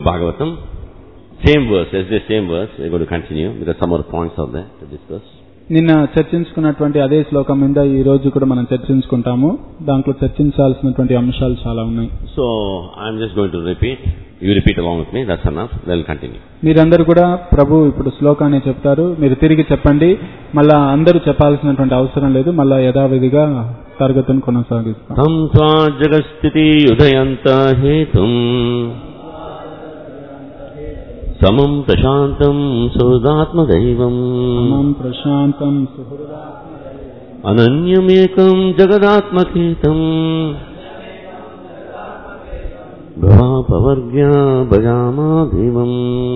Bhagavatam. Same verse, as the same verse. We're going to continue because some more points are there to discuss. నిన్న చర్చించుకున్నటువంటి అదే శ్లోకం మీద ఈ రోజు కూడా మనం చర్చించుకుంటాము దాంట్లో చర్చించాల్సినటువంటి అంశాలు చాలా ఉన్నాయి So I'm just going to repeat. You repeat along with me. That's enough. Then we'll continue. మీరందరూ కూడా ప్రభు ఇప్పుడు శ్లోకాన్ని చెప్తారు మీరు తిరిగి చెప్పండి మళ్ళా అందరూ చెప్పాల్సినటువంటి అవసరం లేదు మళ్ళా యథావిధిగా తరగతిని కొనసాగిస్తాం तं त्वा जगत्स्थिति उदयन्त हेतुम् समं प्रशान्तं सुहृदात्मदैवम् సమం ప్రశాంతం సుహృదా अनन्यमेकं जगदात्मकेतम् भवापवर्ग्या भजामादेवम्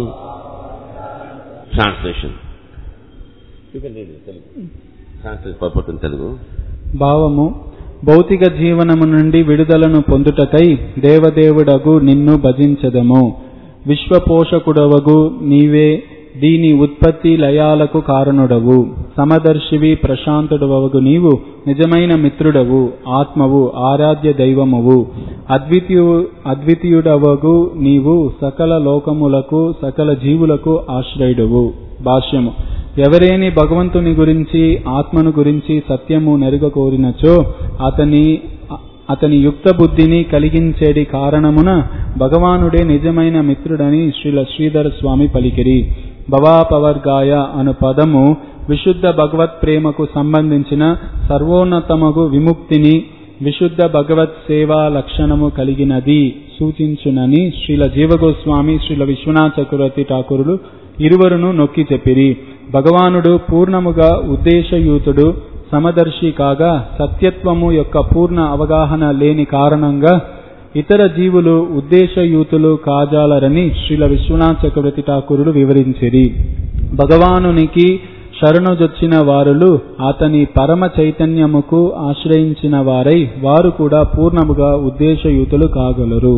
Translation. You can read it. Telugu. Translate purport in Telugu. భావము భౌతిక జీవనము నుండి విడుదలను పొందుటకై దేవదేవుడగు నిన్ను భజించదము విశ్వపోషకుడవగు నీవే దీని ఉత్పత్తి లయాలకు కారణుడవు సమదర్శివి ప్రశాంతుడవగు నీవు నిజమైన మిత్రుడవు ఆత్మవు ఆరాధ్య దైవమువు అద్వితీయు అద్వితీయుడవగు నీవు సకల లోకములకు సకల జీవులకు ఆశ్రయుడవు భాష్యము ఎవరేని భగవంతుని గురించి ఆత్మను గురించి సత్యము నెరుగ కోరినచో అతని అతని యుక్త బుద్ధిని కలిగించేడి కారణమున భగవానుడే నిజమైన మిత్రుడని శ్రీల శ్రీధర స్వామి పలికిరి భవాపవర్గాయ అను పదము విశుద్ధ భగవత్ ప్రేమకు సంబంధించిన సర్వోన్నతమగు విముక్తిని విశుద్ధ భగవత్ సేవా లక్షణము కలిగినది సూచించునని శ్రీల జీవగోస్వామి శ్రీల విశ్వనాథ చక్రవర్తి ఠాకూరులు ఇరువరును నొక్కి చెప్పిరి భగవానుడు పూర్ణముగా ఉద్దేశయూతుడు సమదర్శి కాగా సత్యత్వము యొక్క పూర్ణ అవగాహన లేని కారణంగా ఇతర జీవులు ఉద్దేశయూతులు కాజాలరని శ్రీల విశ్వనాథ చక్రవర్తి ఠాకూరులు వివరించిరి భగవానునికి శరణుజొచ్చిన వారులు అతని పరమ చైతన్యముకు ఆశ్రయించిన వారై వారు కూడా పూర్ణముగా ఉద్దేశయూతులు కాగలరు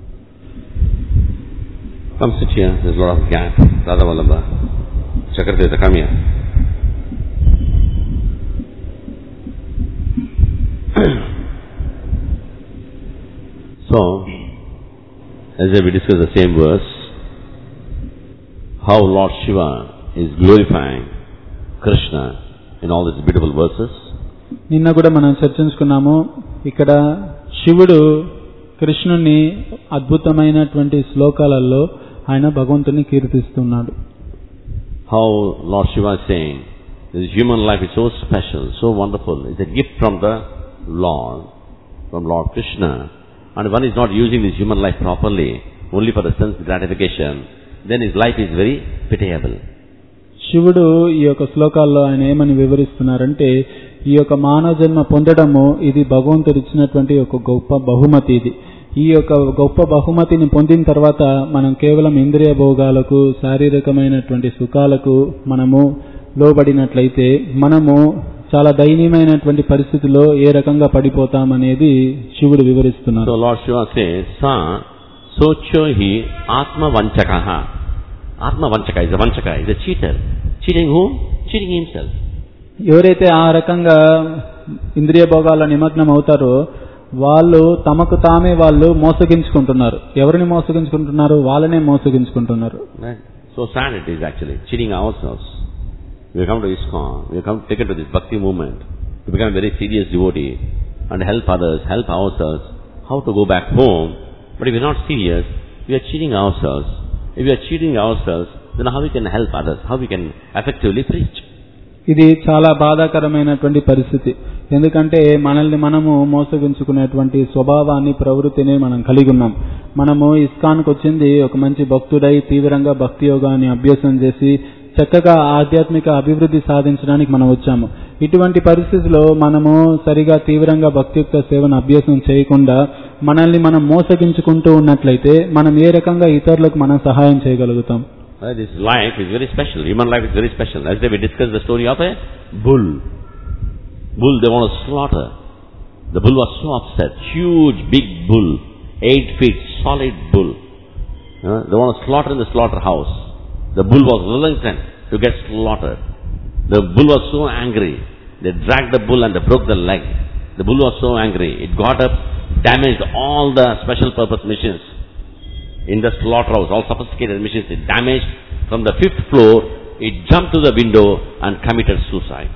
Come sit here. There's a lot of gap. Radha Vallabha. Chakratirtha, come here. so, as we discuss the same verse, how Lord Shiva is glorifying Krishna in all these beautiful verses. నిన్న కూడా మనం చర్చించుకున్నాము ఇక్కడ శివుడు కృష్ణుని అద్భుతమైనటువంటి శ్లోకాలలో ఆయన భగవంతుని కీర్తిస్తున్నాడు How Lord Shiva is saying, this human life is so special, so wonderful. It's a gift from the Lord, from Lord Krishna. And one is not using this human life properly, only for the sense gratification, then his life is very pitiable. శివుడు ఈ యొక్క శ్లోకాల్లో ఆయన ఏమని వివరిస్తున్నారంటే ఈ యొక్క మానవ జన్మ పొందడము ఇది భగవంతుడు ఇచ్చినటువంటి ఒక గొప్ప బహుమతి ఇది ఈ యొక్క గొప్ప బహుమతిని పొందిన తర్వాత మనం కేవలం ఇంద్రియ భోగాలకు శారీరకమైనటువంటి సుఖాలకు మనము లోబడినట్లయితే మనము చాలా దయనీయమైనటువంటి పరిస్థితిలో ఏ రకంగా పడిపోతామనేది శివుడు వివరిస్తున్నారు So Lord Shiva says, Sa socho hi atma vanchakaha. Atma vanchaka is a vanchaka, is a cheater. Cheating whom? Cheating himself. ఎవరైతే ఆ రకంగా ఇంద్రియ భోగాల నిమగ్నం అవుతారో వాళ్ళు తమకు తామే వాళ్ళు మోసగించుకుంటున్నారు ఎవరిని మోసగించుకుంటున్నారు వాళ్ళనే మోసగించుకుంటున్నారు Right? So sad it is actually, cheating ourselves. We come to ISKCON, we come taken to this bhakti movement, to become a very serious devotee, and help others, help ourselves, how to go back home. But if we're not serious, we are cheating ourselves. If we are cheating ourselves, then how we can help others? How we can effectively preach? ఇది చాలా బాధాకరమైనటువంటి పరిస్థితి ఎందుకంటే మనల్ని మనము మోసగించుకునేటువంటి స్వభావాన్ని ప్రవృత్తిని మనం కలిగి ఉన్నాం మనము ఇస్కాన్కి వచ్చింది ఒక మంచి భక్తుడై తీవ్రంగా భక్తి యోగాన్ని అభ్యాసం చేసి చక్కగా ఆధ్యాత్మిక అభివృద్ధి సాధించడానికి మనం వచ్చాము ఇటువంటి పరిస్థితిలో మనము సరిగా తీవ్రంగా భక్తియుక్త సేవను అభ్యాసం చేయకుండా మనల్ని మనం మోసగించుకుంటూ ఉన్నట్లయితే మనం ఏ రకంగా ఇతరులకు మనం సహాయం చేయగలుగుతాం Uh, this life is very special. Human life is very special. As we discussed the story of a bull. Bull they want to slaughter. The bull was so upset. Huge, big bull. Eight feet, solid bull. Uh, they want to slaughter in the slaughterhouse. The bull was reluctant to get slaughtered. The bull was so angry. They dragged the bull and they broke the leg. The bull was so angry. It got up, damaged all the special purpose machines. in the slaughterhouse, all sophisticated machines, it damaged from the fifth floor, it jumped to the window and committed suicide.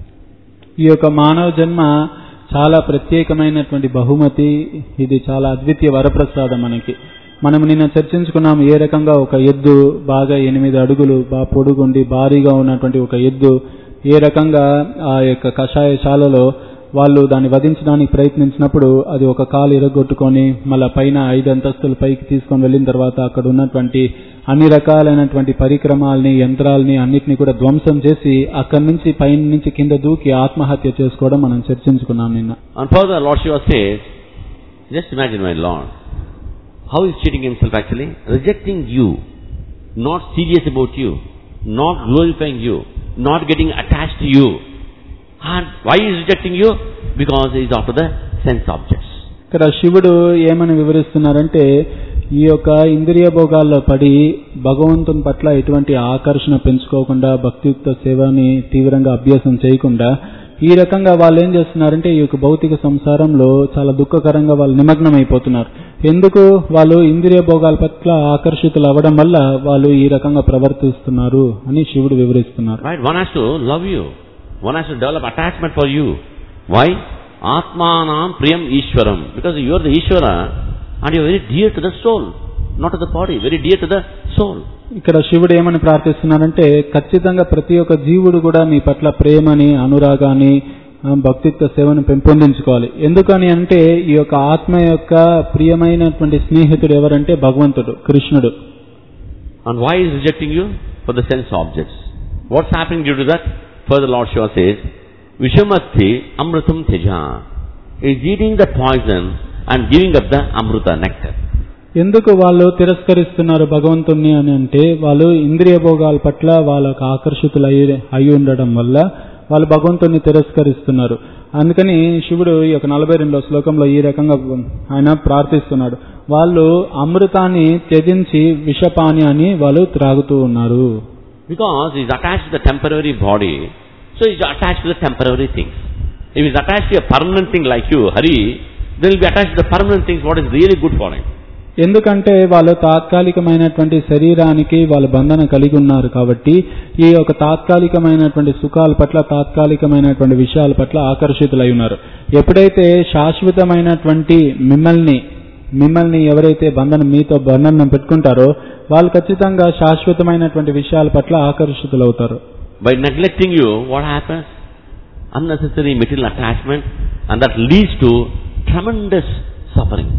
ఈ యొక్క మానవ జన్మ చాలా ప్రత్యేకమైనటువంటి బహుమతి ఇది చాలా అద్వితీయ వరప్రసాదం మనకి మనం నిన్న చర్చించుకున్నాం ఏ రకంగా ఒక ఎద్దు బాగా ఎనిమిది అడుగులు బాగా పొడుగుండి భారీగా ఉన్నటువంటి ఒక ఎద్దు ఏ రకంగా ఆ యొక్క కషాయశాలలో వాళ్ళు దాన్ని వధించడానికి ప్రయత్నించినప్పుడు అది ఒక కాలు ఇరగొట్టుకొని మళ్ళా పైన ఐదు అంతస్తుల పైకి తీసుకొని వెళ్ళిన తర్వాత అక్కడ ఉన్నటువంటి అన్ని రకాలైనటువంటి పరిక్రమాల్ని యంత్రాల్ని అన్నిటిని కూడా ధ్వంసం చేసి అక్కడి నుంచి పైన నుంచి కింద దూకి ఆత్మహత్య చేసుకోవడం మనం చర్చించుకున్నాం నిన్న And further, Lord Shiva says, just imagine my Lord, how he's cheating himself actually, rejecting you, not serious about you, not glorifying you, not getting attached to you. And why he is rejecting you? Because he is after the sense objects. ఇక్కడ శివుడు ఏమని వివరిస్తున్నారంటే ఈ యొక్క ఇంద్రియ భోగాల్లో పడి భగవంతుని పట్ల ఎటువంటి ఆకర్షణ పెంచుకోకుండా భక్తియుక్త సేవని తీవ్రంగా అభ్యాసం చేయకుండా ఈ రకంగా వాళ్ళు ఏం చేస్తున్నారంటే ఈ యొక్క భౌతిక సంసారంలో చాలా దుఃఖకరంగా వాళ్ళు నిమగ్నం అయిపోతున్నారు ఎందుకు వాళ్ళు ఇంద్రియ భోగాల పట్ల ఆకర్షితులు అవ్వడం వల్ల వాళ్ళు ఈ రకంగా ప్రవర్తిస్తున్నారు అని శివుడు వివరిస్తున్నారు Right? One has to love you. One has to develop attachment for you. Why? Atmanam Priyam Ishwaram. Because you are the Ishvara and you are very dear to the soul, not to the body, very dear to the soul. ఇక్కడ శివుడు ఏమని ప్రార్థిస్తున్నారంటే ఖచ్చితంగా ప్రతి ఒక్క జీవుడు కూడా మీ పట్ల ప్రేమని అనురాగాన్ని ఆ, భక్తిత్వ సేవను పెంపొందించుకోవాలి ఎందుకని అంటే ఈ యొక్క ఆత్మ యొక్క ప్రియమైనటువంటి స్నేహితుడు ఎవరంటే భగవంతుడు కృష్ణుడు And why is rejecting you? For the sense objects. What's happening due to that? Further Lord Shiva says, Vishamasti Amrutam Teja. He is eating the poison and giving up the Amruta nectar. ఎందుకు వాళ్ళు తిరస్కరిస్తున్నారు భగవంతుణ్ణి అని అంటే వాళ్ళు ఇంద్రియ భోగాల పట్ల వాళ్ళకు ఆకర్షితులు అయి అయి ఉండడం వల్ల వాళ్ళు భగవంతుణ్ణి తిరస్కరిస్తున్నారు అందుకని శివుడు ఈ యొక్క నలభై రెండో శ్లోకంలో ఈ రకంగా ఆయన ప్రార్థిస్తున్నాడు వాళ్ళు అమృతాన్ని త్యజించి విషపానీయాన్ని వాళ్ళు త్రాగుతూ ఉన్నారు Because he is attached to the temporary body, so he is attached to the temporary things. If he is attached to a permanent thing like you, Hari, then he will be attached to the permanent things, what is really good for him. ఎందుకంటే వాళ్ళు తాత్కాలికమైనటువంటి శరీరానికి వాళ్ళు బంధన కలిగి ఉన్నారు కాబట్టి ఈ యొక్క తాత్కాలికమైనటువంటి సుఖాల పట్ల తాత్కాలికమైనటువంటి విషయాల పట్ల ఆకర్షితులై ఉన్నారు ఎప్పుడైతే శాశ్వతమైనటువంటి మిమ్మల్ని మిమ్మల్ని ఎవరైతే బంధనం మీతో బంధనం పెట్టుకుంటారో వాళ్ళు ఖచ్చితంగా శాశ్వతమైనటువంటి విషయాల పట్ల ఆకర్షితులవుతారు By neglecting you, what happens? Unnecessary material attachment, and that leads to tremendous suffering.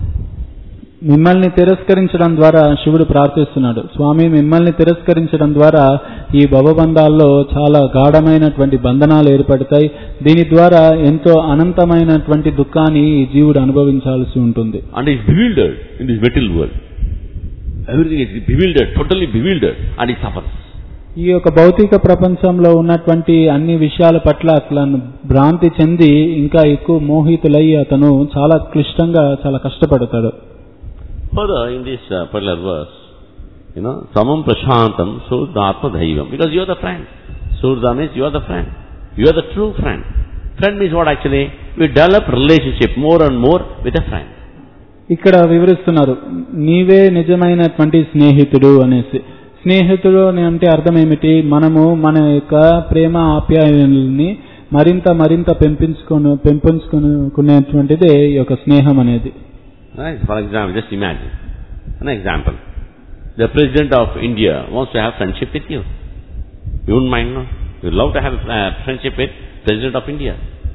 మిమ్మల్ని తిరస్కరించడం ద్వారా శివుడు ప్రార్థిస్తున్నాడు స్వామి మిమ్మల్ని తిరస్కరించడం ద్వారా ఈ భవబంధాల్లో చాలా గాఢమైనటువంటి బంధనాలు ఏర్పడతాయి దీని ద్వారా ఎంతో అనంతమైనటువంటి దుఃఖాన్ని ఈ జీవుడు అనుభవించాల్సి ఉంటుంది And he is bewildered in this material world. Everything is bewildered, totally bewildered, and he suffers. ఈ యొక్క భౌతిక ప్రపంచంలో ఉన్నటువంటి అన్ని విషయాల పట్ల అతను భ్రాంతి చెంది ఇంకా ఎక్కువ మోహితులై అతను చాలా క్లిష్టంగా చాలా కష్టపడతాడు Further, in this uh, particular verse, you know, samam prashantam surdhatma dhaivam. Because you are the friend. Surdha means you are the friend. You are the true friend. Friend means what actually? We develop relationship more and more with a friend. ఇక్కడ వివరిస్తున్నారు నీవే నిజమైనటువంటి స్నేహితుడు అనేసి స్నేహితుడు అని అంటే అర్థం ఏమిటి మనము మన యొక్క ప్రేమ ఆప్యాయల్ని మరింత మరింత పెంపించుకొని పెంపొంచుకునేటువంటిదే ఈ యొక్క స్నేహం అనేది Right? For example, just imagine. An example. The President of India wants to have friendship with you. You wouldn't mind, no? You'd love to have uh, friendship with President of India.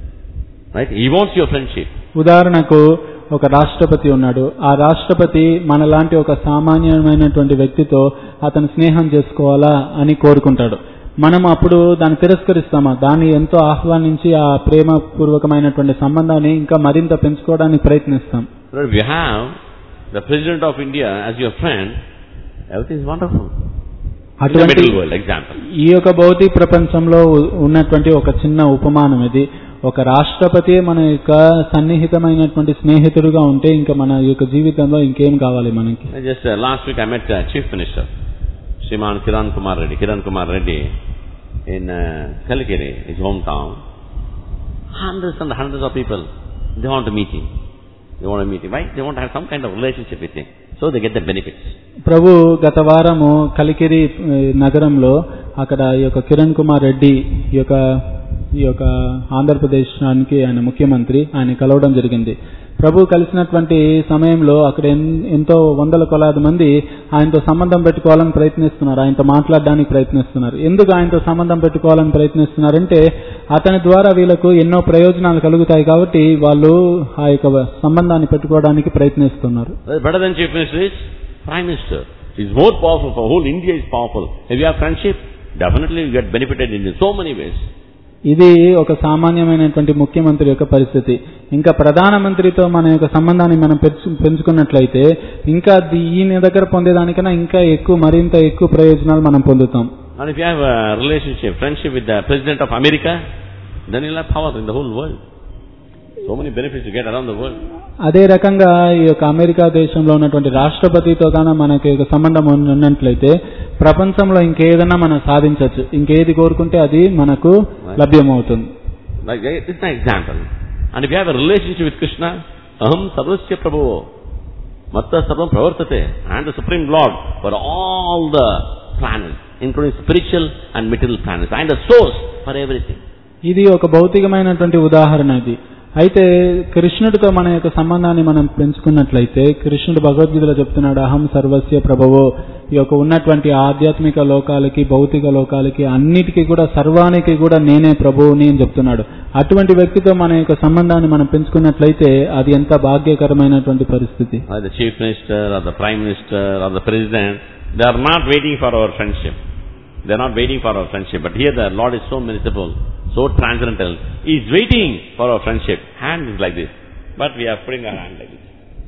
Right? He wants your friendship. ఉదాహరణకు ఒక రాష్ట్రపతి ఉన్నాడు ఆ రాష్ట్రపతి మనలాంటి ఒక సామాన్యమైనటువంటి వ్యక్తితో అతను స్నేహం చేసుకోవాలా అని కోరుకుంటాడు మనం అప్పుడు దాన్ని తిరస్కరిస్తామా దాన్ని ఎంతో ఆహ్వానించి ఆ ప్రేమపూర్వకమైనటువంటి సంబంధాన్ని ఇంకా మరింత పెంచుకోవడానికి ప్రయత్నిస్తాం So if you have the President of India as your friend, everything is wonderful. In the అటువంటి middle world, example. ఈ యొక్క భౌతిక ప్రపంచంలో ఉ- ఉన్నటువంటి ఒక చిన్న ఉపమానం ఇది ఒక రాష్ట్రపతి మన యొక్క సన్నిహితమైనటువంటి స్నేహితుడుగా ఉంటే ఇంకా మన యొక్క జీవితంలో ఇంకేం కావాలి మనకి I Just uh, last week I met uh, Chief Minister, Shriman Kiran Kumar Reddy, Kiran Kumar Reddy in uh, Kalikiri, his hometown. Hundreds and hundreds of people, they want to meet him. They want to meet him. Why? They want to have some kind of relationship with him. So they get the benefits. ప్రభు గత వారము కలికిరి ఏ, నగరంలో అక్కడ ఈ యొక్క కిరణ్ కుమార్ రెడ్డి ఈ యొక్క ఈ యొక్క ఆంధ్రప్రదేశానికి ఆయన ముఖ్యమంత్రి ఆయన కలవడం జరిగింది ప్రభు కలిసినటువంటి సమయంలో అక్కడ ఎన్- ఎంతో వందల కొలాది మంది ఆయనతో సంబంధం పెట్టుకోవాలని ప్రయత్నిస్తున్నారు ఆయనతో మాట్లాడడానికి ప్రయత్నిస్తున్నారు ఎందుకు ఆయనతో సంబంధం పెట్టుకోవాలని ప్రయత్నిస్తున్నారంటే అతని ద్వారా వీళ్ళకు ఎన్నో ప్రయోజనాలు కలుగుతాయి కాబట్టి వాళ్ళు ఆ యొక్క సంబంధాన్ని పెట్టుకోవడానికి ప్రయత్నిస్తున్నారు Well, Better than chief minister is prime minister. He's more powerful. For whole India is powerful. If you have friendship, definitely you get benefited in so many ways. ఇది ఒక సామాన్యమైనటువంటి ముఖ్యమంత్రి యొక్క పరిస్థితి ఇంకా ప్రధానమంత్రితో మన యొక్క సంబంధాన్ని మనం పెంచు- పెంచుకున్నట్లయితే ఇంకా ది- ఈయన దగ్గర పొందేదానికన్నా ఇంకా ఎక్కువ మరింత ఎక్కువ ప్రయోజనాలు మనం పొందుతాం And if you have a relationship, friendship with the president of America, then you'll have power in the whole world. So many benefits you get around the world. అదే రకంగా ఈ యొక్క అమెరికా దేశంలో ఉన్నటువంటి రాష్ట్రపతితో గాన మనకి ఒక సంబంధం ఉన్నట్లయితే ప్రపంచంలో ఇంకేదన్నా మనం సాధించవచ్చు ఇంకేది కోరుకుంటే అది మనకు లభ్యమవుతుంది Like, eh, it's an example. And if you have a relationship with Krishna, Aham Sarvasya Prabhu, Matta Sarvam Pravartate, I am the Supreme Lord for all the planets, including spiritual and material planets. I am the source for everything. ఇది ఒక భౌతికమైనటువంటి ఉదాహరణ ఇది అయితే కృష్ణుడితో మన యొక్క సంబంధాన్ని మనం పెంచుకున్నట్లయితే కృష్ణుడు భగవద్గీతలో చెప్తున్నాడు అహం సర్వస్య ప్రభవో ఈ యొక్క ఉన్నటువంటి ఆధ్యాత్మిక లోకాలకి భౌతిక లోకాలకి అన్నిటికీ కూడా సర్వానికి కూడా నేనే ప్రభువుని అని చెప్తున్నాడు అటువంటి వ్యక్తితో మన యొక్క సంబంధాన్ని మనం పెంచుకున్నట్లయితే అది ఎంత భాగ్యకరమైనటువంటి పరిస్థితి Or the Chief Minister or the Prime Minister or the President, they are not waiting for our friendship. They are not waiting for our friendship. But here the Lord is so merciful, so transcendental. He is waiting for our friendship. Hand is like this. But we are putting our hand like this.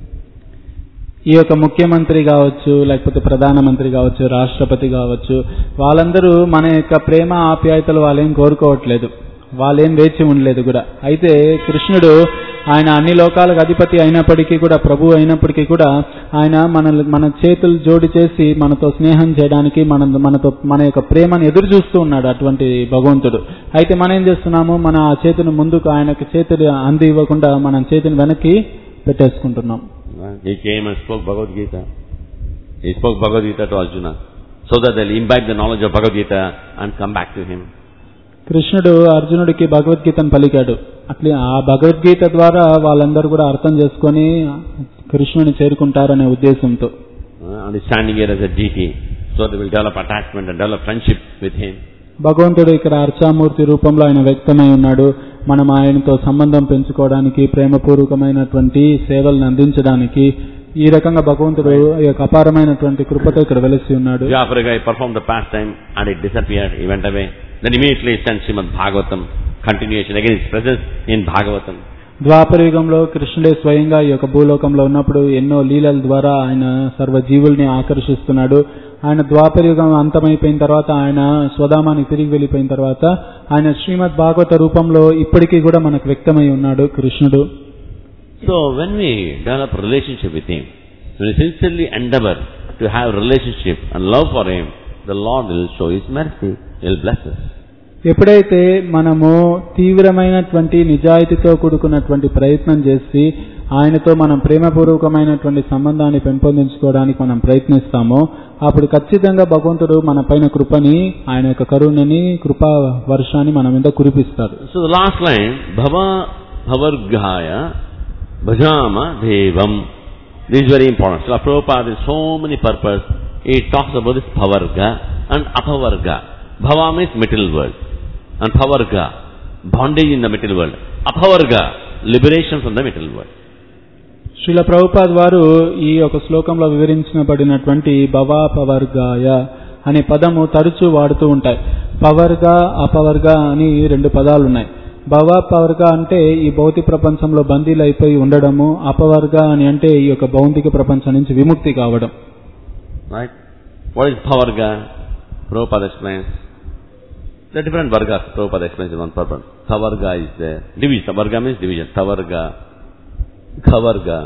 ఈ యొక్క ముఖ్యమంత్రి కావచ్చు లేకపోతే ప్రధానమంత్రి కావచ్చు రాష్ట్రపతి కావచ్చు వాళ్ళందరూ మన యొక్క ప్రేమ ఆప్యాయతలు వాళ్ళేం కోరుకోవట్లేదు వాళ్ళేం వేచి ఉండలేదు కూడా అయితే కృష్ణుడు ఆయన అన్ని లోకాలకు అధిపతి అయినప్పటికీ కూడా ప్రభు అయినప్పటికీ కూడా ఆయన మన మన చేతులు జోడి చేసి మనతో స్నేహం చేయడానికి మన మనతో మన యొక్క ప్రేమను ఎదురు చూస్తూ ఉన్నాడు అటువంటి భగవంతుడు అయితే మనం ఏం చేస్తున్నాము మన ఆ చేతిని ముందుకు ఆయనకు చేతులు అంది ఇవ్వకుండా మనం చేతిని వెనక్కి పెట్టేసుకుంటున్నాం He came and spoke Bhagavad Gita. He spoke Bhagavad Gita to Arjuna. So that they'll imbibe the knowledge of Bhagavad Gita and come back to him. కృష్ణుడు అర్జునుడికి భగవద్గీతను పలికాడు అట్లే ఆ భగవద్గీత ద్వారా వాళ్ళందరూ కూడా అర్థం చేసుకొని కృష్ణుని చేరుకుంటారనే ఉద్దేశంతో Uh, and he's standing here as a deity. So they will develop attachment and develop friendship with him. భగవంతుడు ఇక్కడ అర్చామూర్తి రూపంలో ఆయన వ్యక్తమై ఉన్నాడు మనం ఆయనతో సంబంధం పెంచుకోవడానికి ప్రేమపూర్వకమైనటువంటి సేవలను అందించడానికి ఈ రకంగా భగవంతుడు ఈ యొక్క అపారమైనటువంటి కృపతో ఇక్కడ వెలిసి ఉన్నాడు The Africa performed the pastime and it disappeared. He went away. Then immediately he sent Srimad Bhagavatam. Continuation. Again his presence in Bhagavatam. ద్వాపర యుగంలో కృష్ణుడే స్వయంగా ఈ యొక్క భూలోకంలో ఉన్నప్పుడు ఎన్నో లీలల ద్వారా ఆయన సర్వ జీవుల్ని ఆకర్షిస్తున్నాడు ఆయన ద్వాపర యుగం అంతమైపోయిన తర్వాత ఆయన స్వధామానికి తిరిగి వెళ్ళిపోయిన తర్వాత ఆయన శ్రీమద్ భాగవత రూపంలో ఇప్పటికీ కూడా మనకు వ్యక్తమై ఉన్నాడు కృష్ణుడు So when we develop a relationship with him, when we sincerely endeavor to have relationship and love for him, the Lord will show his mercy. He will bless us. ఎప్పుడైతే మనము తీవ్రమైనటువంటి నిజాయితీతో కూడుకున్నటువంటి ప్రయత్నం చేసి ఆయనతో మనం ప్రేమపూర్వకమైనటువంటి సంబంధాన్ని పెంపొందించుకోవడానికి మనం ప్రయత్నిస్తామో అప్పుడు ఖచ్చితంగా భగవంతుడు మన పైన కృపని ఆయన యొక్క కరుణని కృపా వర్షాన్ని మన మీద కురిపిస్తాడు So the last line, Bhava Bhavargaya Bhajama Devam. This is very important. So Prabhupada has so many purpose. He talks about this Bhavarga and Apavarga. Bhava means material world. And Bhavarga, bondage in the material world. Apavarga, liberation from the material world. Srila Prabhupad వారు ఈ యొక్క శ్లోకంలో వివరించబడినటువంటి భవా పవర్గాయ అనే పదము తరచూ వాడుతూ ఉంటాయి పవర్గా అపవర్గ అని రెండు పదాలు ఉన్నాయి భవ పవర్గ అంటే ఈ భౌతిక ప్రపంచంలో బందీలు అయిపోయి ఉండడము అపవర్గ అని అంటే ఈ యొక్క భౌతిక ప్రపంచం నుంచి విముక్తి కావడం Right? What is Bhavarga? Prabhupada explains. There are different vargas. Prabhupada explains in one purpose. Savarga is there. Division. Varga means division. Savarga, Khavarga,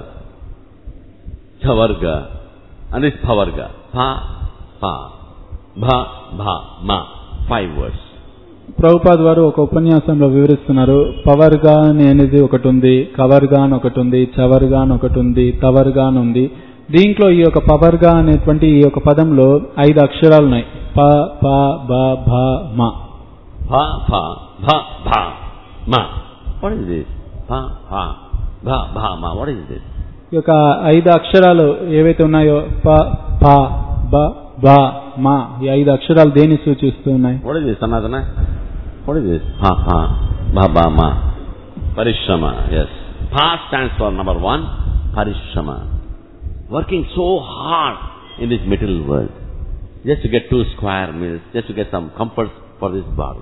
Chavarga, and this Bhavarga. Pa, Pa, Bha, Bha, Ma. Five words. Prabhupad వారు ఒక ఉపన్యాసంలో వివరిస్తున్నారు పవర్గా అని అనేది ఒకటి ఉంది కవర్గా అని ఒకటి ఉంది చవర్గా అని ఒకటి ఉంది తవర్గా అని ఉంది దీంట్లో ఈ యొక్క పవర్గా అనేటువంటి ఈ యొక్క పదంలో ఐదు అక్షరాలు ఉన్నాయి ప ప బ భ మ Bha, bha, bha, bha, ma. What is this? Bha, bha, bha, bha, ma. What is this? ఈ యొక్క ఐదు అక్షరాలు ఏవైతే ఉన్నాయో ప ప బ బ మ ఈ ఐదు అక్షరాలు దేన్ని సూచిస్తూ ఉన్నాయి What is this, Sanatana? What is this? Bha, bha, bha, bha, ma. Parishrama, yes. Bha stands for number one, parishrama. Working so hard in this material world. Just to get two square meals, just to get some comforts for this body.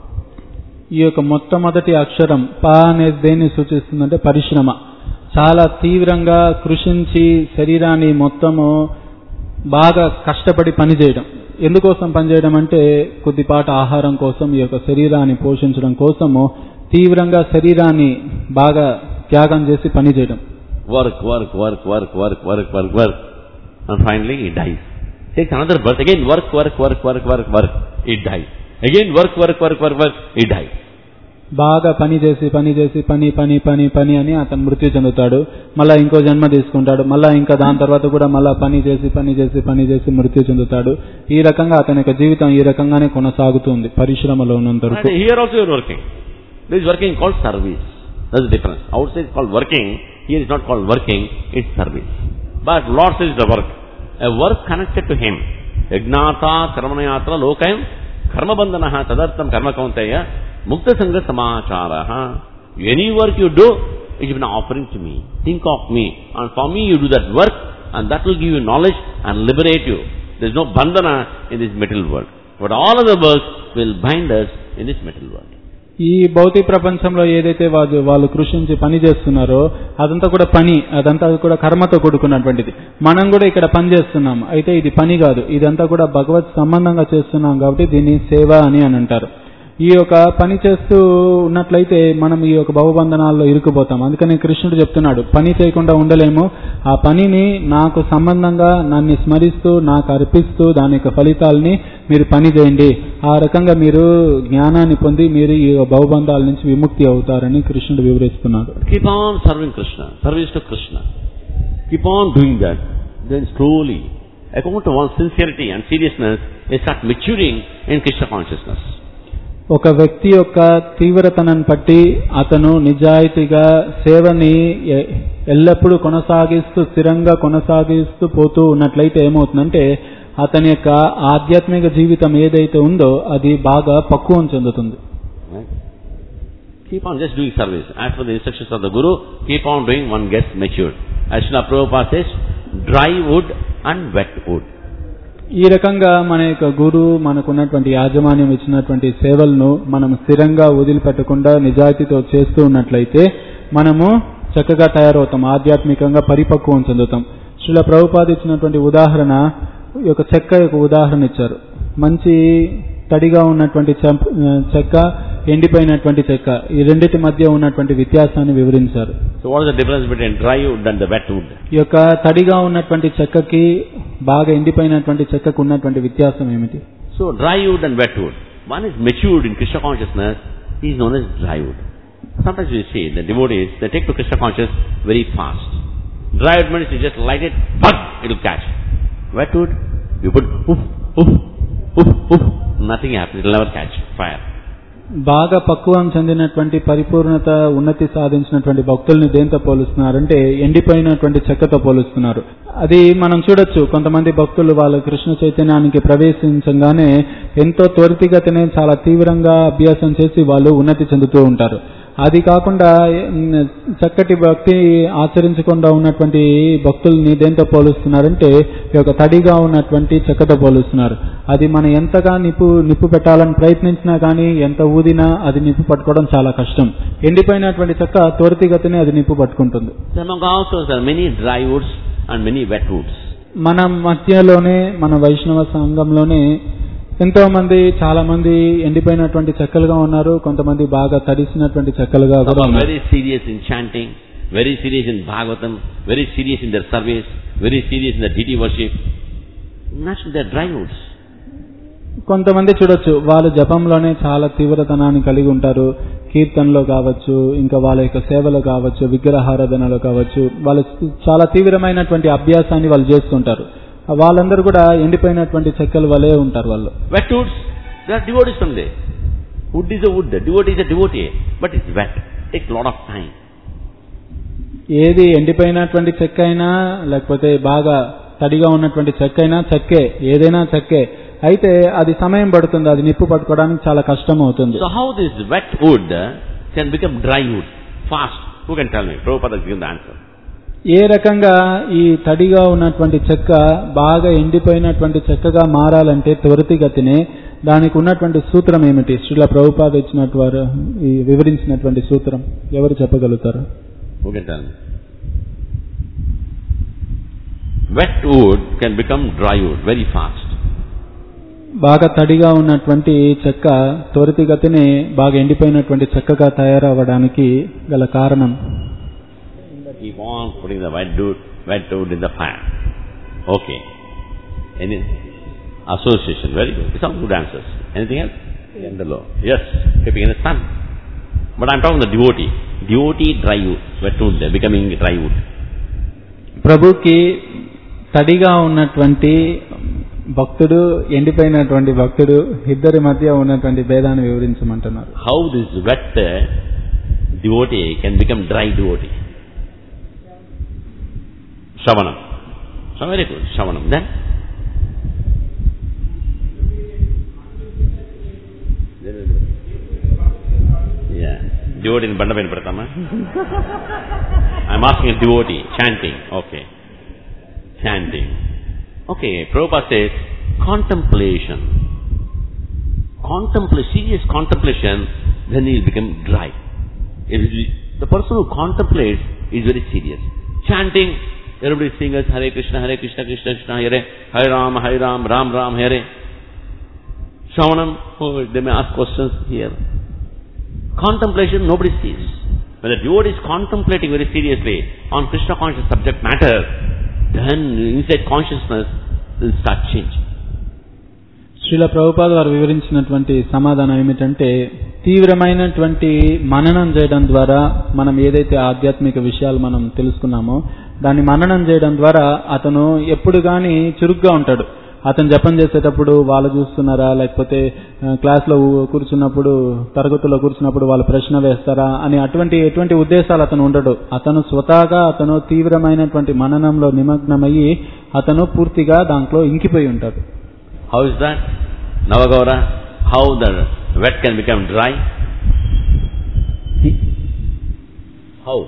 ఈ యొక్క మొట్టమొదటి అక్షరం ప అనేది దేన్ని సూచిస్తుందంటే పరిశ్రమ చాలా తీవ్రంగా కృషించి శరీరాన్ని మొత్తము బాగా కష్టపడి పనిచేయడం ఎందుకోసం పనిచేయడం అంటే కొద్దిపాటి ఆహారం కోసం ఈ యొక్క శరీరాన్ని పోషించడం కోసము తీవ్రంగా శరీరాన్ని బాగా త్యాగం చేసి పనిచేయడం Work, work, work, work, work, work, work, work. And finally he dies. Takes another birth. Again work, work, work, work, work, work. He dies. Again work, work, work, work, work. He dies. బాగా పని చేసి పని చేసి పని పని పని పని అని అతను మృత్యు చెందుతాడు మళ్ళా ఇంకో జన్మ తీసుకుంటాడు మళ్ళా ఇంకా దాని తర్వాత కూడా మళ్ళా పని చేసి పని చేసి పని చేసి మృత్యు చెందుతాడు ఈ రకంగా అతని యొక్క జీవితం ఈ రకంగానే కొనసాగుతుంది పరిశ్రమలో ఉన్నంత And వరకు here also you are working. This is working called service. That's the difference. Outside it's called working. Here it's not called working. It's service. But Lord says the work. A work connected to Him. Yagnata karmanayatra lokayam karmabandhanaha tadartam karma kauntaya mukta sangha samacharaha. Any work you do, it is an offering to me. Think of me. And for me you do that work and that will give you knowledge and liberate you. There is no bandhana in this material world. But all other works will bind us in this material world. ఈ భౌతిక ప్రపంచంలో ఏదైతే వాళ్ళు వాళ్ళు కృషించి పని చేస్తున్నారో అదంతా కూడా పని అదంతా కూడా కర్మతో కూడుకున్నటువంటిది మనం కూడా ఇక్కడ పని చేస్తున్నాం అయితే ఇది పని కాదు ఇదంతా కూడా భగవత్ సంబంధంగా చేస్తున్నాం కాబట్టి దీన్ని సేవ అని అని అంటారు ఈ యొక్క పని చేస్తూ ఉన్నట్లయితే మనం ఈ యొక్క భవబంధనాల్లో ఇరుక్కుపోతాం అందుకని కృష్ణుడు చెప్తున్నాడు పని చేయకుండా ఉండలేము ఆ పనిని నాకు సంబంధంగా నన్ను స్మరిస్తూ నాకు అర్పిస్తూ దాని యొక్క ఫలితాలని మీరు పని చేయండి ఆ రకంగా మీరు జ్ఞానాన్ని పొంది మీరు ఈ భవబంధాల నుంచి విముక్తి అవుతారని కృష్ణుడు వివరిస్తున్నాడు Keep on serving Krishna, service to Krishna. Keep on doing that. Then slowly, according to one's sincerity and seriousness, they start maturing in Krishna consciousness. ఒక వ్యక్తి యొక్క తీవ్రతను బట్టి అతను నిజాయితీగా సేవని ఎ- ఎల్లప్పుడూ కొనసాగిస్తూ స్థిరంగా కొనసాగిస్తూ పోతూ ఉన్నట్లయితే ఏమవుతుందంటే అతని యొక్క ఆధ్యాత్మిక జీవితం ఏదైతే ఉందో అది బాగా పక్వం చెందుతుంది Right? Keep on just doing service. As per the instructions of the Guru, keep on doing, one gets matured. As Srila Prabhupada says, dry wood and wet wood. ఈ రకంగా మన యొక్క గురువు మనకున్నటువంటి యాజమాన్యం ఇచ్చినటువంటి సేవలను మనం స్థిరంగా వదిలిపెట్టకుండా నిజాయితీతో చేస్తూ ఉన్నట్లయితే మనము చక్కగా తయారవుతాం ఆధ్యాత్మికంగా పరిపక్వం చెందుతాం శ్రీల ప్రభుపాద ఇచ్చినటువంటి ఉదాహరణ ఈ యొక్క చెక్క యొక్క ఉదాహరణ ఇచ్చారు మంచి తడిగా ఉన్నటువంటి చెంప- చెక్క ఎండిపోయినటువంటి చెక్క ఈ రెండిటి మధ్య ఉన్నటువంటి వ్యత్యాసాన్ని వివరించారు So what is the difference between dry wood and the wet wood? ఈ యొక్క తడిగా ఉన్నటువంటి చెక్కకి బాగా ఎండిపోయినటువంటి చెక్కకు ఉన్నటువంటి వ్యత్యాసం ఏమిటి So dry wood and wet wood. One is matured in Krishna consciousness, he is known as dry wood. Sometimes we see the devotees, they take to Krishna consciousness very fast. Dry wood means you just light it, bug, it will catch. Wet wood, you put oof, oof, oof, oof, nothing happens, it will never catch fire. బాగా పక్వం చెందినటువంటి పరిపూర్ణత ఉన్నతి సాధించినటువంటి భక్తుల్ని దేంతో పోలుస్తున్నారంటే ఎండిపోయినటువంటి చెక్కతో పోలుస్తున్నారు అది మనం చూడొచ్చు కొంతమంది భక్తులు వాళ్ళు కృష్ణ చైతన్యానికి ప్రవేశించగానే ఎంతో త్వరితగతినే చాలా తీవ్రంగా అభ్యాసం చేసి వాళ్ళు ఉన్నతి చెందుతూ ఉంటారు అది కాకుండా ఉమ్, చక్కటి భక్తి ఆచరించకుండా ఉన్నటువంటి భక్తుల్ని దేంతో పోలుస్తున్నారంటే ఈ యొక్క తడిగా ఉన్నటువంటి చెక్కతో పోలుస్తున్నారు అది మనం ఎంతగా నిప్పు నిప్పు పెట్టాలని ప్రయత్నించినా కానీ ఎంత ఊదినా అది నిప్పు పట్టుకోవడం చాలా కష్టం ఎండిపోయినటువంటి చెక్క త్వరితగతినే అది నిప్పు పట్టుకుంటుంది So among also there are many dry woods and many wet woods. మన మధ్యలోనే మన వైష్ణవ సంఘంలోనే ఎంతో మంది చాలా మంది ఎండిపోయినటువంటి చెక్కలుగా ఉన్నారు కొంతమంది బాగా తడిసినటువంటి చెక్కలుగా Some కూడా are ఉన్నారు very serious in chanting, very serious in Bhagavatam, very serious in their service, very serious in their deity worship. Naturally, they are dry woods. కొంతమంది చూడొచ్చు వాళ్ళు జపంలోనే చాలా తీవ్రతనాన్ని కలిగి ఉంటారు కీర్తనలో కావచ్చు ఇంకా వాళ్ళ యొక్క సేవలో కావచ్చు విగ్రహారాధనలో కావచ్చు వాళ్ళు చాలా తీవ్రమైనటువంటి అభ్యాసాన్ని వాళ్ళు చేస్తుంటారు వాళ్ళందరూ కూడా ఎండిపోయినటువంటి చెక్కల వలె ఉంటారు వాళ్ళు Wet woods, they are devotees only. Wood is a wood, devotee is a devotee, but it's wet. Takes a lot of time. ఏది ఎండిపోయినటువంటి చెక్క అయినా లేకపోతే బాగా తడిగా ఉన్నటువంటి చెక్క అయినా చెక్కే ఏదైనా చెక్కే అయితే అది సమయం పడుతుంది అది నిప్పు పట్టుకోవడానికి చాలా కష్టం అవుతుంది So how this wet wood uh, can become dry wood fast? Who can tell me? Prabhupada has given the answer. ఏ రకంగా ఈ తడిగా ఉన్నటువంటి చెక్క బాగా ఎండిపోయినటువంటి చెక్కగా మారాలంటే త్వరితగతినే దానికి ఉన్నటువంటి సూత్రం ఏమిటి శ్రీల ప్రభుపాద ఇచ్చినట్టు వారు ఈ వివరించినటువంటి సూత్రం ఎవరు చెప్పగలుగుతారు Who can tell me? Wet wood can become dry wood very fast. బాగా తడిగా ఉన్నటువంటి చెక్క త్వరితగతినే బాగా ఎండిపోయినటువంటి చెక్కగా తయారవ్వడానికి గల కారణం Keep on putting the wet wood, wet wood in the fire. Okay. Any association? Very good. Some good answers. Anything else? In the law. Yes. Keeping in the sun. But I'm talking the devotee. Devotee dry wood, wet wood, they're becoming dry wood. ప్రభుకి తడిగా ఉన్నటువంటి భక్తుడు ఎండిపోయినటువంటి భక్తుడు ఇద్దరి మధ్య ఉన్నటువంటి భేదాన్ని వివరించమంటున్నారు How this wet uh, devotee can become dry devotee? Shavanam. So very good. Shavanam. Then? Yeah. Devotee in Bandapin Pratama. I'm asking a devotee. Chanting. Okay. Chanting. Okay. Prabhupada says contemplation. Contemplation, serious contemplation, then he will become dry. If he- the person who contemplates is very serious. Chanting, everybody sing as Hare Krishna, Hare Krishna, Krishna Krishna, Hare Hare Ram, Hare Ram, Ram Ram, Hare. Shravanam, oh, they may ask questions here. Contemplation, nobody sees. When the devotee is contemplating very seriously on Krishna conscious subject matter, then inside consciousness will start changing. Srila Prabhupada వారు వివరించినటువంటి సమాధానం ఏమిటంటే తీవ్రమైనటువంటి మననం చేయడం ద్వారా మనం ఏదైతే ఆధ్యాత్మిక విషయాలు మనం తెలుసుకున్నామో దాన్ని మననం చేయడం ద్వారా అతను ఎప్పుడు గాని చురుగ్గా ఉంటాడు అతను జపం చేసేటప్పుడు వాళ్ళు చూస్తున్నారా లేకపోతే ఆ, క్లాస్లో కూర్చున్నప్పుడు తరగతిలో కూర్చున్నప్పుడు వాళ్ళు ప్రశ్న వేస్తారా అని అటువంటి ఎటువంటి ఉద్దేశాలు అతను ఉండడు అతను స్వతహాగా అతను తీవ్రమైనటువంటి మననంలో నిమగ్నమయ్యి అతను పూర్తిగా దాంట్లో ఇంకిపోయి ఉంటాడు How is that? Navagaura, how the wet can become dry? How?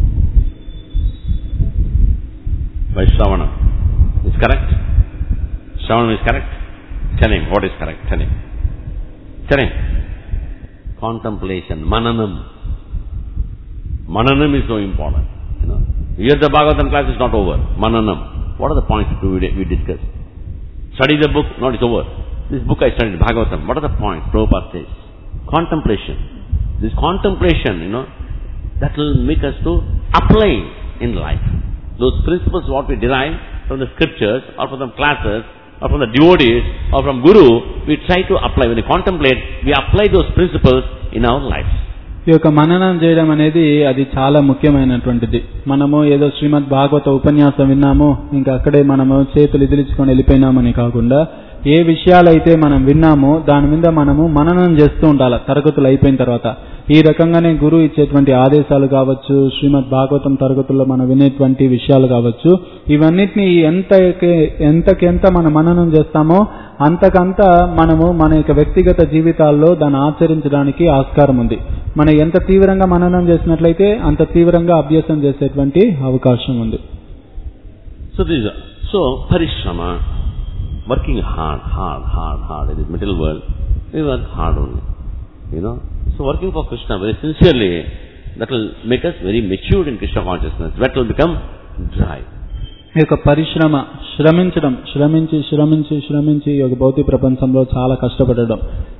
By Shravanam. Is correct? Shravanam is correct? Tell him what is correct. Tell him. Tell him. Contemplation, mananam. Mananam is so important. You know. Here the Bhagavatam class is not over. Mananam. What are the points we, we discussed? Study the book, not it's over. This book I studied, Bhagavatam. What are the points? Prabhupada says. Contemplation. This contemplation, you know, that will make us to apply in life. Those principles what we derive from the scriptures or from the classes or from the devotees or from Guru, we try to apply. When we contemplate, we apply those principles in our lives. ఈ యొక్క మననం చేయడం అనేది అది చాలా ముఖ్యమైనటువంటిది మనము ఏదో శ్రీమద్ భాగవత ఉపన్యాసం విన్నాము ఇంకా అక్కడే మనము చేతులు ఎదిరించుకొని వెళ్ళిపోయినామని కాకుండా ఏ విషయాలైతే మనం విన్నామో దాని మీద మనము మననం చేస్తూ ఉండాలి తరగతులు అయిపోయిన తర్వాత ఈ రకంగానే గురువు ఇచ్చేటువంటి ఆదేశాలు కావచ్చు శ్రీమద్ భాగవతం తరగతుల్లో మనం వినేటువంటి విషయాలు కావచ్చు ఇవన్నిటిని ఎంత ఎంతకెంత మనం మననం చేస్తామో అంతకంత మనము మన యొక్క వ్యక్తిగత జీవితాల్లో దాన్ని ఆచరించడానికి ఆస్కారం ఉంది మనం ఎంత తీవ్రంగా మననం చేసినట్లయితే అంత తీవ్రంగా అభ్యాసం చేసేటువంటి అవకాశం ఉంది So this is, so parishrama, working hard, hard, hard, hard in this material world, we work hard only. You know? So working for Krishna very sincerely, that will make us very matured in Krishna consciousness. That will become dry. ఈ యొక్క పరిశ్రమ శ్రమించడం శ్రమించి శ్రమించి శ్రమించి ఈ యొక్క భౌతిక ప్రపంచంలో చాలా కష్టపడడం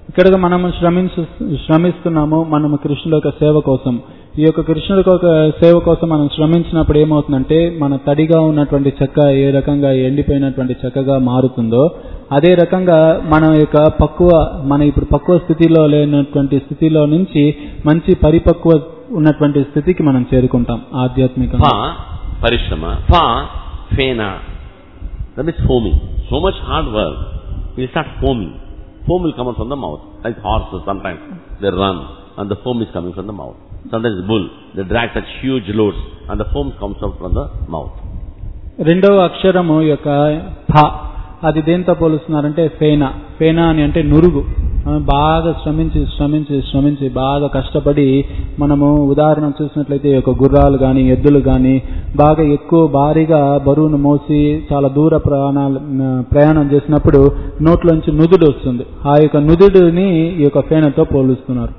ఇక్కడ మనము శ్రమించు శ్రమిస్తున్నాము మనము కృష్ణుల యొక్క సేవ కోసం ఈ యొక్క కృష్ణుల యొక్క సేవ కోసం మనం శ్రమించినప్పుడు ఏమవుతుందంటే మన తడిగా ఉన్నటువంటి చెక్క ఏ రకంగా ఎండిపోయినటువంటి చెక్కగా మారుతుందో అదే రకంగా మన యొక్క పక్కువ మన ఇప్పుడు పక్కువ స్థితిలో లేనటువంటి స్థితిలో నుంచి మంచి పరిపక్వ ఉన్నటువంటి స్థితికి మనం చేరుకుంటాం ఆధ్యాత్మికంగా Fa, parishrama. Fa, fena. That means foaming. So much hard work, it will start foaming. Foam will come out from the mouth. Like horses, sometimes they run and the foam is coming from the mouth. Sometimes bull, they drag such huge loads and the foam comes out from the mouth. రెండవ అక్షరము యొక్క ఫ అది దేంతో పోలుస్తున్నారంటే ఫేన ఫేన అని అంటే నురుగు ఆ, బాగా శ్రమించి శ్రమించి శ్రమించి బాగా కష్టపడి మనము ఉదాహరణ చూసినట్లయితే ఈ యొక్క గుర్రాలు కానీ ఎద్దులు కానీ బాగా ఎక్కువ భారీగా బరువును మోసి చాలా దూర ప్రయాణాలు ప్రయాణం చేసినప్పుడు నోట్లోంచి నుదుడు వస్తుంది ఆ యొక్క నుదుడుని ఈ యొక్క ఫేనతో పోలుస్తున్నారు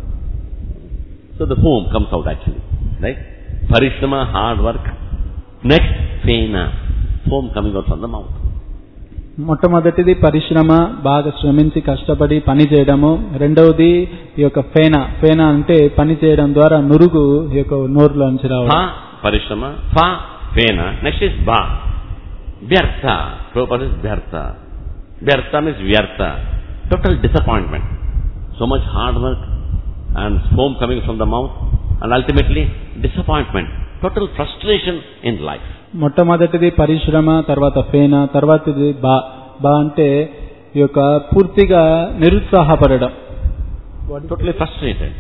So the foam comes out actually. Right? Parishrama, hard work. Next, fena. Foam coming out from the mouth. మొట్టమొదటిది పరిశ్రమ బాగా శ్రమించి కష్టపడి పని చేయడము రెండవది ఈ యొక్క ఫేన ఫేన అంటే పని చేయడం ద్వారా నురుగు ఈ యొక్క నోరులోంచి రావడం Fa, parishrama. Fa, fena. Next is ba. Vyartha. Prabhupada is vyartha. Vyartha means vyartha. Total disappointment. So much hard work and foam coming from the mouth and ultimately disappointment. Total frustration in life. మొట్టమొదటిది పరిశ్రమ తర్వాత ఫేన తర్వాతది బా బా అంటే ఈ యొక్క పూర్తిగా నిరుత్సాహపడడం Totally frustrated.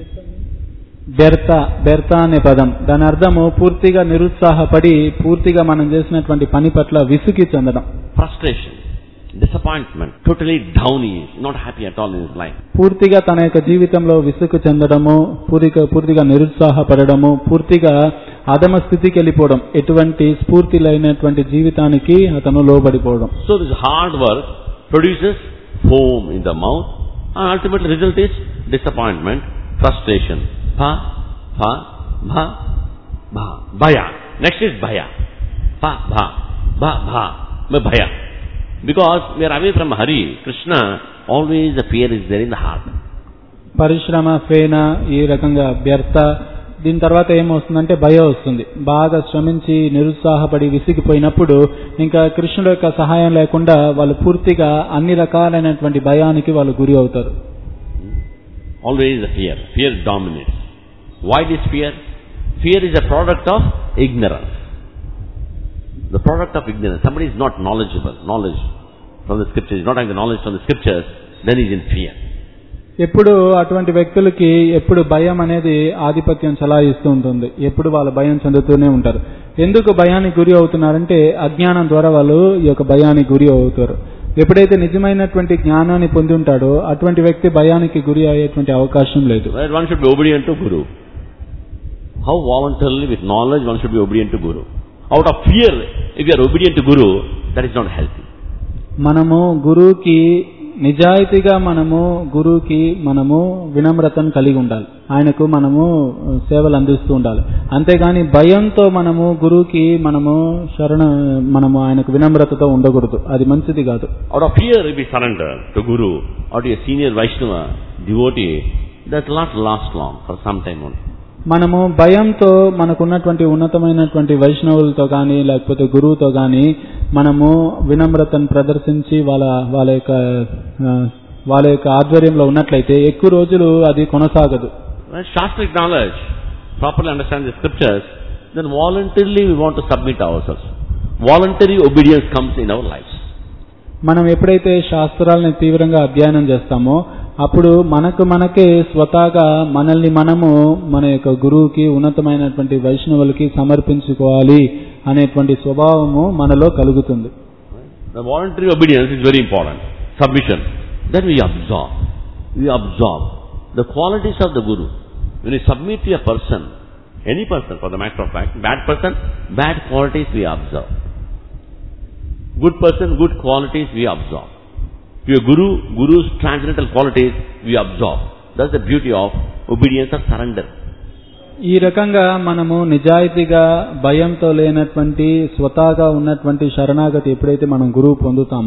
బెర్త బెర్త అనే పదం దాని అర్థము పూర్తిగా నిరుత్సాహపడి పూర్తిగా మనం చేసినటువంటి పని పట్ల విసుగి చెందడం Frustration. Disappointment. Totally down he is. Not happy at all in his life. పూర్తిగా తన యొక్క జీవితంలో విసుగు చెందడము పూర్తిగా పూర్తిగా నిరుత్సాహపడడము పూర్తిగా అధమ స్థితికి వెళ్ళిపోవడం ఎటువంటి స్ఫూర్తి లేనటువంటి జీవితానికి అతను లోబడిపోవడం So this hard work produces foam in the mouth and ultimately result is disappointment, frustration. Bha, bha, bha, bha, bhaya. Next is bhaya. Bha, bha, bha, bha, bha, bhaya. Because we are away from Hari, Krishna, always the fear is there in the heart. పరిశ్రమ ఫేన ఈ రకంగా వ్యర్థ దీని తర్వాత ఏమొస్తుందంటే భయం వస్తుంది బాగా శ్రమించి నిరుత్సాహపడి విసిగిపోయినప్పుడు ఇంకా కృష్ణుడు యొక్క సహాయం లేకుండా వాళ్ళు పూర్తిగా అన్ని రకాలైనటువంటి భయానికి వాళ్ళు గురి అవుతారు Always the fear. Fear dominates. Why this fear? Fear is a product of ignorance. The product of ignorance. Somebody is not knowledgeable, knowledge from the scriptures, is not having the knowledge from the scriptures, then he is in fear. ఎప్పుడు అటువంటి వ్యక్తులకి ఎప్పుడు భయం అనేది ఆధిపత్యం చలాయిస్తూ ఉంటుంది ఎప్పుడు వాళ్ళు భయం చెందుతూనే ఉంటారు ఎందుకు భయానికి గురి అవుతున్నారంటే అజ్ఞానం ద్వారా వాళ్ళు ఈ యొక్క భయానికి గురి అవుతారు ఎప్పుడైతే నిజమైనటువంటి జ్ఞానాన్ని పొంది ఉంటాడో అటువంటి వ్యక్తి భయానికి గురి అయ్యేటువంటి అవకాశం లేదు Right? One should be obedient to Guru. How voluntarily with knowledge one should be obedient to Guru. Out of fear, if you are obedient to Guru, that is not healthy. మనము గురువుకి నిజాయితీగా మనము గురువుకి మనము వినమ్రతను కలిగి ఉండాలి ఆయనకు మనము సేవలు అందిస్తూ ఉండాలి అంతేగాని భయంతో మనము గురువుకి మనము శరణ మనము ఆయనకు వినమ్రతతో ఉండకూడదు అది మంచిది కాదు Out of fear, if we surrender to Guru or to a senior Vaishnava devotee, that will not last long, for some time only. మనము భయంతో మనకున్నటువంటి ఉన్నతమైనటువంటి వైష్ణవులతో కానీ లేకపోతే గురువుతో కానీ మనము వినమ్రతను ప్రదర్శించి వాళ్ళ వాళ్ళ యొక్క ఆ, వాళ్ళ యొక్క ఆధ్వర్యంలో ఉన్నట్లయితే ఎక్కువ రోజులు అది కొనసాగదు When Shastric knowledge, properly understand the scriptures, then voluntarily we want to submit ourselves. Voluntary obedience comes in our lives. మనం ఎప్పుడైతే శాస్త్రాలని తీవ్రంగా అధ్యయనం చేస్తామో అప్పుడు మనకు మనకే స్వతహాగా మనల్ని మనము మన యొక్క గురువుకి ఉన్నతమైనటువంటి వైష్ణవులకి సమర్పించుకోవాలి అనేటువంటి స్వభావము మనలో కలుగుతుంది The voluntary obedience is very important. Submission. Then we absorb. We absorb the qualities of the Guru. When you submit to a person, any person for the matter of fact, bad person, bad qualities we absorb. Good person, good qualities we absorb. To a Guru, Guru's transcendental qualities we absorb. That's the beauty of obedience or surrender. ఈ రకంగా మనము నిజాయితీగా భయంతో లేనటువంటి స్వతహాగా ఉన్నటువంటి శరణాగతి ఎప్పుడైతే మనం గురువు పొందుతామో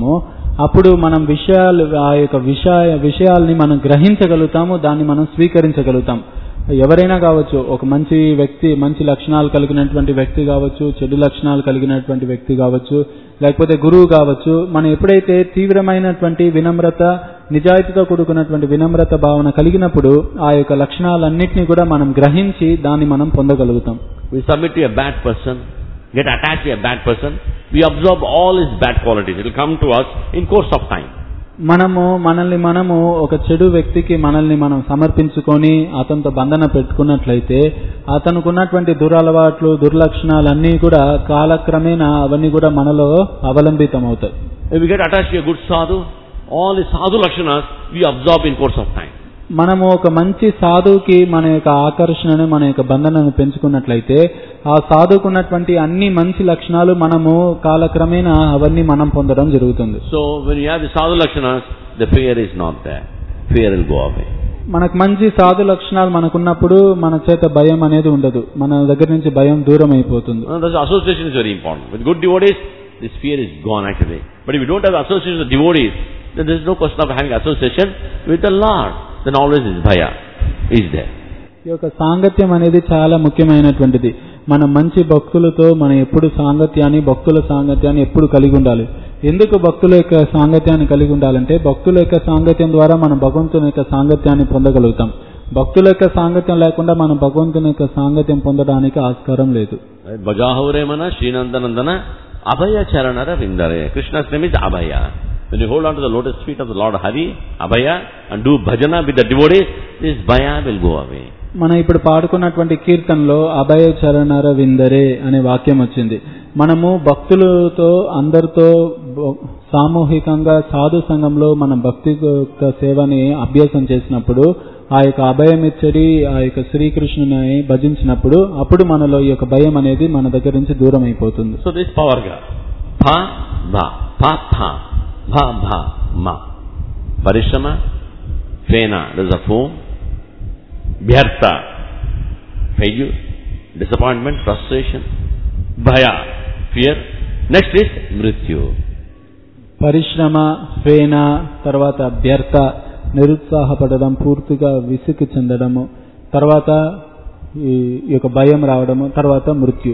అప్పుడు మనం విషయాలు ఆ యొక్క విషయ విషయాల్ని మనం గ్రహించగలుగుతాము దాన్ని మనం స్వీకరించగలుగుతాం ఎవరైనా కావచ్చు ఒక మంచి వ్యక్తి మంచి లక్షణాలు కలిగినటువంటి వ్యక్తి కావచ్చు చెడు లక్షణాలు కలిగినటువంటి వ్యక్తి కావచ్చు లేకపోతే గురువు కావచ్చు మనం ఎప్పుడైతే తీవ్రమైనటువంటి వినమ్రత నిజాయితీతో కూడుకున్నటువంటి వినమ్రత భావన కలిగినప్పుడు ఆ యొక్క లక్షణాలన్నింటినీ కూడా మనం గ్రహించి దాన్ని మనం పొందగలుగుతాం We submit to a bad person, get attached to a bad person, we absorb all his bad qualities. It will come to us in course of time. మనము మనల్ని మనము ఒక చెడు వ్యక్తికి మనల్ని మనం సమర్పించుకొని అతనితో బంధన పెట్టుకున్నట్లయితే అతనికి ఉన్నటువంటి దురలవాట్లు దుర్లక్షణాలన్నీ కూడా కాలక్రమేణా అవన్నీ కూడా మనలో అవలంబితం అవుతాయి If we get attached to a good sadhu, all his sadhu lakshanas we absorb in course of time. మనము ఒక మంచి సాధువుకి మన యొక్క ఆకర్షణను మన యొక్క బంధనను పెంచుకున్నట్లయితే ఆ సాధువుకున్నటువంటి అన్ని మంచి లక్షణాలు మనము కాలక్రమేణా అవన్నీ మనం పొందడం జరుగుతుంది So when you have the sadhu lakshanas, the fear is not there. Fear will go away. మనకు మంచి సాధు లక్షణాలు మనకున్నప్పుడు మన చేత భయం అనేది ఉండదు మన దగ్గర నుంచి భయం దూరం అయిపోతుంది Uh, thus association is very important. With good devotees, this fear is gone actually. But if you don't have association with devotees, then there is no question of having association with the Lord. Then always this bhaya is there. ఈ యొక్క సాంగత్యం అనేది చాలా ముఖ్యమైనటువంటిది మన మంచి భక్తులతో మనం ఎప్పుడు సాంగత్యాన్ని భక్తుల సాంగత్యాన్ని ఎప్పుడు కలిగి ఉండాలి ఎందుకు భక్తుల యొక్క సాంగత్యాన్ని కలిగి ఉండాలంటే భక్తుల యొక్క సాంగత్యం ద్వారా మనం భగవంతుని యొక్క సాంగత్యాన్ని పొందగలుగుతాం భక్తుల యొక్క సాంగత్యం లేకుండా మనం భగవంతుని యొక్క సాంగత్యం పొందడానికి ఆస్కారం లేదు Right? Bhajahure mana Srinandanandana Abhaya Charanara Vindare. Krishna's name is Abhaya. When you hold on to the lotus feet of the Lord Hari, Abhaya, and do bhajana with the devotees, this bhaya will go away. మనం ఇప్పుడు పాడుకున్నటువంటి కీర్తనలో అభయ చరణర విందరే అనే వాక్యం వచ్చింది మనము భక్తులతో అందరితో బ- సామూహికంగా సాధు సంఘంలో మనం భక్తి యొక్క సేవని అభ్యాసం చేసినప్పుడు ఆ యొక్క అభయమిచ్చడి ఆ యొక్క శ్రీకృష్ణుని భజించినప్పుడు అప్పుడు మనలో ఈ యొక్క భయం అనేది మన దగ్గర నుంచి దూరం అయిపోతుంది So this pavarga, pha, bha, pha, pha, bha, bha, ma. Parishrama, fena, there's a foam. Bhyartha, failure, disappointment, frustration. Bhaya, fear. Next is mrityu. పరిశ్రమ ఫేన తర్వాత వ్యర్థ నిరుత్సాహపడడం పూర్తిగా విసుగు చెందడము తర్వాత ఈ ఈ యొక్క భయం రావడము తర్వాత మృత్యు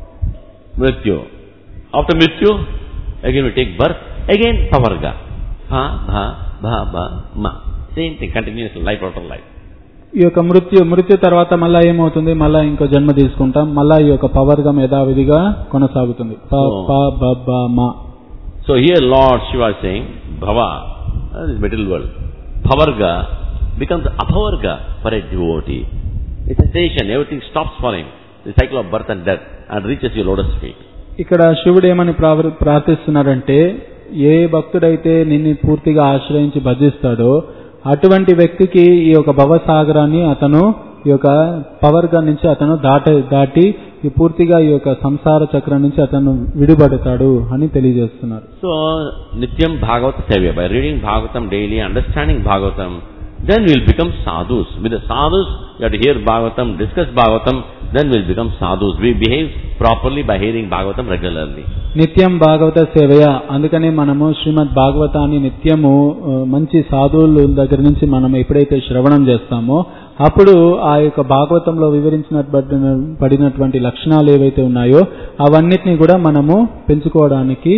Mrityu. After mrityu, again we take birth, again pavarga. Pha, bha, bha, bha, ma. Same thing, continuous life after life. ఈ యొక్క మృత్యు మృత్యు తర్వాత మళ్ళా ఏమవుతుంది మళ్ళా ఇంకో జన్మ తీసుకుంటాం మళ్ళా ఈ యొక్క పవర్గం యథావిధిగా కొనసాగుతుంది ప Oh. ప బ బ మ So here Lord Shiva is saying, Bhava, uh, this material world, Bhavarga becomes Aphavarga for a devotee. It's a station, everything stops for him. The cycle of birth and death and reaches your lotus feet. ఇక్కడ శివుడు ఏమని ప్రావ- ప్రార్థిస్తున్నాడంటే ఏ భక్తుడైతే నిన్ను పూర్తిగా ఆశ్రయించి భజిస్తాడో అటువంటి వ్యక్తికి ఈ యొక్క భవసాగరాన్ని అతను ఈ యొక్క పవర్గా నుంచి అతను దాట దాటి ఈ పూర్తిగా ఈ యొక్క సంసార చక్రం నుంచి అతను విడిపడతాడు అని తెలియజేస్తున్నారు So, Nityam Bhagavata Sevya, by reading Bhagavatam daily, understanding Bhagavatam, then we'll become sadhus. With the sadhus, you have to hear Bhagavatam, discuss Bhagavatam, then we'll become sadhus. We behave properly by hearing Bhagavatam regularly. నిత్యం భాగవత సేవయ అందుకనే మనము శ్రీమద్ భాగవతాన్ని నిత్యము ఆ, మంచి సాధువుల దగ్గర నుంచి మనం ఎప్పుడైతే శ్రవణం చేస్తామో అప్పుడు ఆ యొక్క భాగవతంలో వివరించిన పడినటువంటి లక్షణాలు ఏవైతే ఉన్నాయో అవన్నిటిని కూడా మనము పెంచుకోవడానికి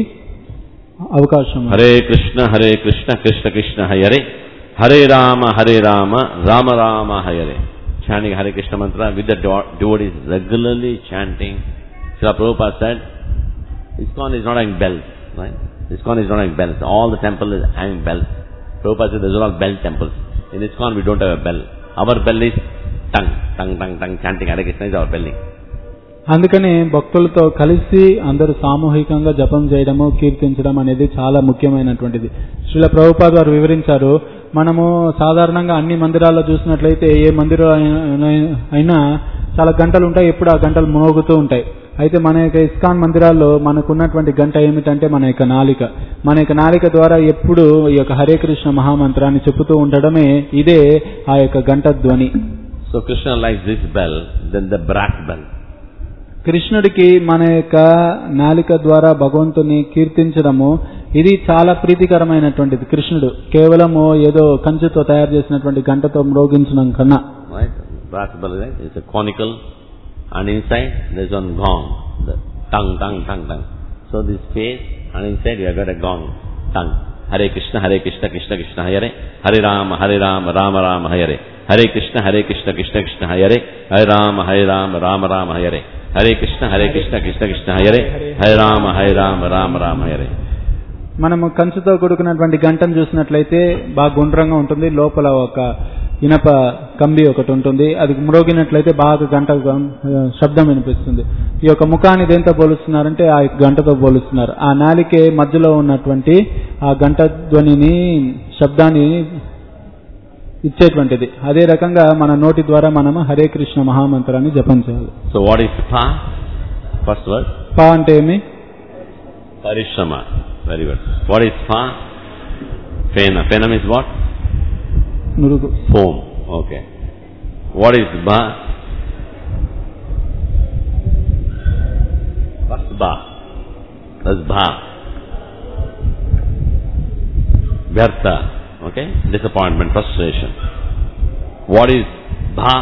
అవకాశం ఉంది. Hare Krishna, Hare Krishna, Krishna Krishna, Hare Hare Rama, Hare Rama, Rama Rama, Hare Chanting Hare Krishna mantra with the devo- devotees regularly chanting. Srila Prabhupada said, ISKCON is not having bells, right? ISKCON is not having bells. All the temple is having bells. Prabhupada said, those are all bell temples. In ISKCON we don't have a bell. Our bell is tongue, tongue, tongue, tongue, chanting Hare Krishna is our belling. అందుకనే భక్తులతో కలిసి అందరూ సామూహికంగా జపం చేయడము కీర్తించడం అనేది చాలా ముఖ్యమైనటువంటిది శ్రీల ప్రభుపాద్ వారు వివరించారు మనము సాధారణంగా అన్ని మందిరాల్లో చూసినట్లయితే ఏ మందిరం అయినా- అయినా చాలా గంటలు ఉంటాయి ఎప్పుడు ఆ గంటలు మోగుతూ ఉంటాయి అయితే మన యొక్క ఇస్కాన్ మందిరాల్లో మనకున్నటువంటి గంట ఏమిటంటే మన యొక్క నాలిక మన యొక్క నాలిక ద్వారా ఎప్పుడు ఈ యొక్క హరే కృష్ణ మహామంత్రాన్ని చెబుతూ ఉండడమే ఇదే ఆ యొక్క గంట ధ్వని So Krishna likes this bell, then the brass bell. కృష్ణుడికి మన యొక్క నాలిక ద్వారా భగవంతుని కీర్తించడము ఇది చాలా ప్రీతికరమైనటువంటిది కృష్ణుడు కేవలము ఏదో కంచుతో తయారు చేసినటువంటి గంటతో మ్రోగించడం కన్నా Right? Brass bell, right? It's a conical and inside there's one gong. The tongue, tongue, tongue, tongue. So this face and inside you have got a gong, tongue. Hare Krishna, Hare Krishna, Krishna Krishna, Hare Hare Rama, Hare Rama, Rama Rama, Hare Hare Krishna, Hare Krishna, Krishna Krishna, Hare Hare Rama, Hare Rama, Rama Rama, Hare Hare Krishna, Hare Krishna, Krishna Krishna, Hare Hare Rama, Hare Rama, Rama Rama, Hare మనము కంచుతో కూడుకున్నటువంటి గంటను చూసినట్లయితే బాగా గుండ్రంగా ఉంటుంది లోపల ఒక ఇనప కంబి ఒకటి ఉంటుంది అది మ్రోగినట్లయితే బాగా గంట గం- శబ్దం వినిపిస్తుంది ఈ యొక్క ముఖాన్ని దేంతో పోలుస్తున్నారంటే ఆ యొక్క గంటతో పోలుస్తున్నారు ఆ నాలికే మధ్యలో ఉన్నటువంటి ఆ గంట ధ్వనిని శబ్దాన్ని ఇచ్చేటువంటిది అదే రకంగా మన నోటి ద్వారా మనము హరే కృష్ణ మహామంత్రాన్ని జపం చేయాలి So what is pa? First word? పా అంటే ఏమి Parishrama. Very good. What is fa? Pena. Pena means what? నురుగు Foam. Okay. What is ba? What's ba? That's ba. Vyartha. Okay? Disappointment, frustration. What is bha?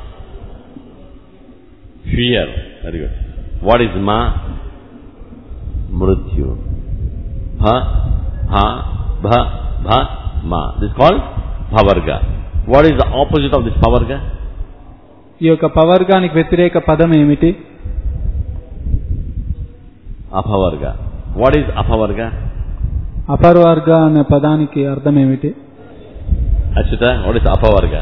Fear. Very good. What is ma? Mrityu. Bha, ha, bha, bha, ma. This is called pavarga. What is the opposite of this pavarga? ఈ యొక్క పవర్గానికి వ్యతిరేక పదం ఏమిటి Apavarga. What is apavarga? అపర్వర్గ అనే పదానికి అర్థం ఏమిటి Achyuta, what is apavarga?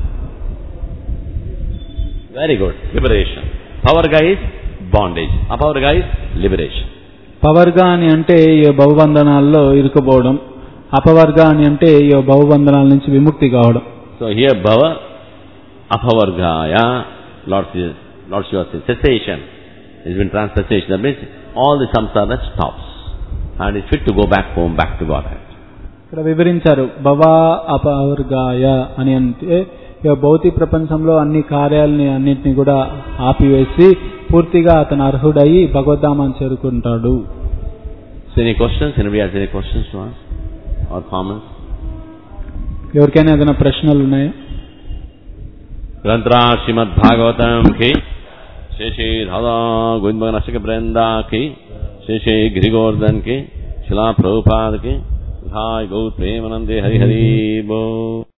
Very good. Liberation. Pavarga is bondage. Apavarga is liberation. పవర్గా అని అంటే ఈ బహుబంధనాల్లో ఇరుకుపోవడం అపవర్గ అని అంటే ఈ బహుబంధనాల నుంచి విముక్తి కావడం So here bhava, apavargaya, Lord, Lord Shiva says, cessation. It's been translated cessation. That means all the samsara stops. And is fit to go back home, back to Godhead. ఇక్కడ వివరించారు భవా అపవర్గాయ అని అంటే ఈ భౌతిక ప్రపంచంలో అన్ని కార్యాలని అన్నింటినీ కూడా ఆపివేసి పూర్తిగా అతను అర్హుడయి భగవద్ధామాన్ని చేరుకుంటాడు So any questions? Anybody has any questions to ask? Or comments? ఎవరికైనా ఏదైనా ప్రశ్నలు ఉన్నాయా ग्रंथरा श्रीमद भागवतम की श्री श्री राधा गोविंद नशक वृंदा की श्री श्री गिरिगोवर्धन की शिला प्रभुपाद की भाई गौ प्रेमानंदे हरि हरि बो